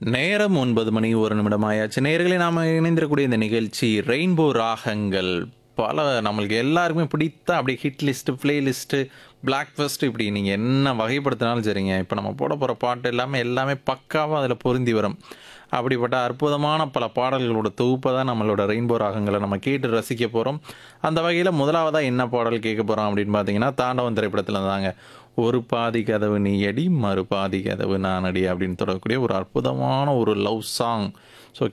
நேரம் ஒன்பது மணி ஒரு நிமிடம் ஆயாச்சு நேர்களை நாம் இணைந்திருக்கக்கூடிய இந்த நிகழ்ச்சி ரெயின்போ ராகங்கள் பல நம்மளுக்கு எல்லாருக்குமே பிடித்த அப்படியே ஹிட் லிஸ்ட்டு ப்ளே லிஸ்ட்டு பிளாக்ஃபஸ்ட் இப்படி நீங்கள் என்ன வகைப்படுத்தினாலும் சரிங்க இப்போ நம்ம போட போகிற பாட்டு எல்லாமே எல்லாமே பக்காவாக அதில் பொருந்தி வரும் அப்படிப்பட்ட அற்புதமான பல பாடல்களோட தொகுப்பை தான் நம்மளோட ரெயின்போ ராகங்களை நம்ம கேட்டு ரசிக்க போகிறோம் அந்த வகையில் முதலாவதாக என்ன பாடல் கேட்க போகிறோம் அப்படின்னு பார்த்தீங்கன்னா தாண்டவன் திரைப்படத்தில் தாங்க ஒரு பாதி கதவு நீ அடி மறு பாதி கதவு நான் அடி அப்படின்னு தொடரக்கூடிய ஒரு அற்புதமான ஒரு லவ் சாங் ஸோ